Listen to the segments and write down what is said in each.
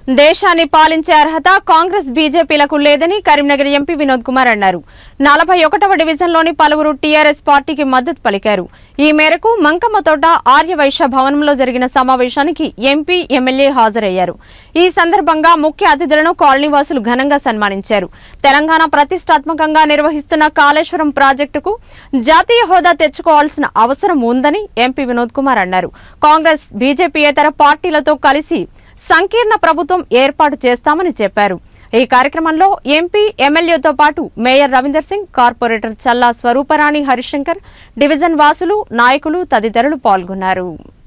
దేశాన్ని పాలించే అర్హత కాంగ్రెస్ బీజేపీలకు లేదని కరీంనగర్ ఎంపీ వినోద్ కుమార్ అన్నారు నలభై ఒకటవ డివిజన్లోని పలువురు టీఆర్ఎస్ పార్టీకి మద్దతు పలికారు ఈ మేరకు మంకమ్మతోట ఆర్యవైశ్య భవనంలో జరిగిన సమావేశానికి ఎంపీ ఎమ్మెల్యే హాజరయ్యారు ఈ సందర్భంగా ముఖ్య అతిథులను కాలనీవాసులు ఘనంగా సన్మానించారు తెలంగాణ ప్రతిష్టాత్మకంగా నిర్వహిస్తున్న కాళేశ్వరం ప్రాజెక్టుకు జాతీయ హోదా తెచ్చుకోవాల్సిన అవసరం ఉందని ఎంపీ వినోద్ కుమార్ అన్నారు కాంగ్రెస్ బీజేపీయేతర పార్టీలతో కలిసి సంకీర్ణ ప్రభుత్వం ఏర్పాటు చేస్తామని చెప్పారు ఈ కార్యక్రమంలో ఎంపీ ఎమ్మెల్యేతో పాటు mayor Ravinder Singh corporator Challa Swaruparani Harishankar division వాసులు నాయకులు తదితరులు పాల్గొన్నారు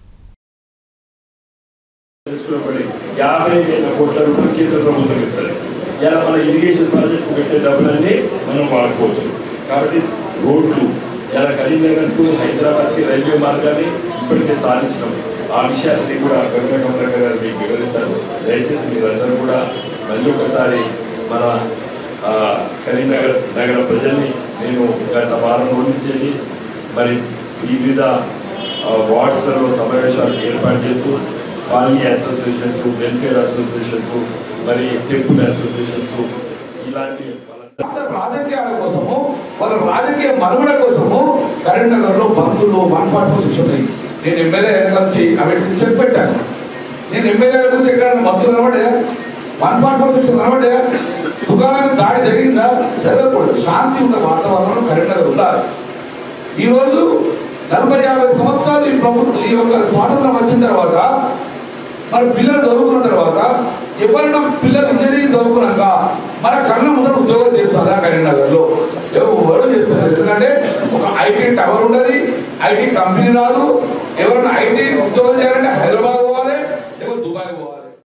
తెలుసుకోబడి యాభై వేల కోట్ల రూపాయలు కేంద్ర ప్రభుత్వం ఇస్తుంది ఇలా మన ఇరిగేషన్ ప్రాజెక్టు పెట్టే డబ్బులన్నీ మనం వాడుకోవచ్చు కాబట్టి రోడ్లు ఇలా కరీంనగర్ టు హైదరాబాద్కి రైల్వే మార్గాన్ని ఇప్పటికే సాధించినాం ఆ విషయాన్ని కూడా గంగా కమలక్క గారు మీకు వివరిస్తారు దయచేసి మీరందరూ కూడా మళ్ళీ ఒకసారి మన ఆ, కరీంనగర్ నగర ప్రజల్ని నేను గత వారం రోజుల నుంచి మరి వివిధ ఆ, వార్డ్స్లలో సమావేశాలు ఏర్పాటు చేస్తూ కాలనీ అసోసియేషన్స్ వెల్ఫేర్ అసోసియేషన్స్ మరి టెంపుల్ అసోసియేషన్స్ ఇలాంటి వాళ్ళ- వాళ్ళ రాజకీయాల కోసము వాళ్ళ రాజకీయ మనుగడ కోసము కరీంనగర్ లో బంధువులు వన్ ఫార్టీ సిక్స్ ఉన్నాయి నేను ఎమ్మెల్యే వచ్చి అవి చెక్ పెట్టాను నేను ఎమ్మెల్యే గురించి ఎక్కడ బంధువులు నిలబడే వన్ ఫార్టీ ఫోర్ సిక్స్ నిలబడే దుకాణానికి దాడి జరిగిందా జరగకూడదు శాంతి ఉన్న వాతావరణంలో కరీంనగర్ ఉండాలి ఈ రోజు నలభై యాభై సంవత్సరాలు ఈ ప్రభుత్వం ఈ యొక్క స్వాతంత్రం వచ్చిన తర్వాత మరి పిల్లలు చదువుకున్న తర్వాత ఎవరైనా పిల్లలు ఇంజనీరింగ్ చదువుకున్నాక మన కళ్ళ ముందర ఉద్యోగం చేస్తారా కరీంనగర్లో ఎవరు చేస్తారు ఎందుకంటే ఒక ఐటీ టవర్ ఉండదు ఐటీ కంపెనీ రాదు ఎవరైనా ఐటీ ఉద్యోగం చేయాలి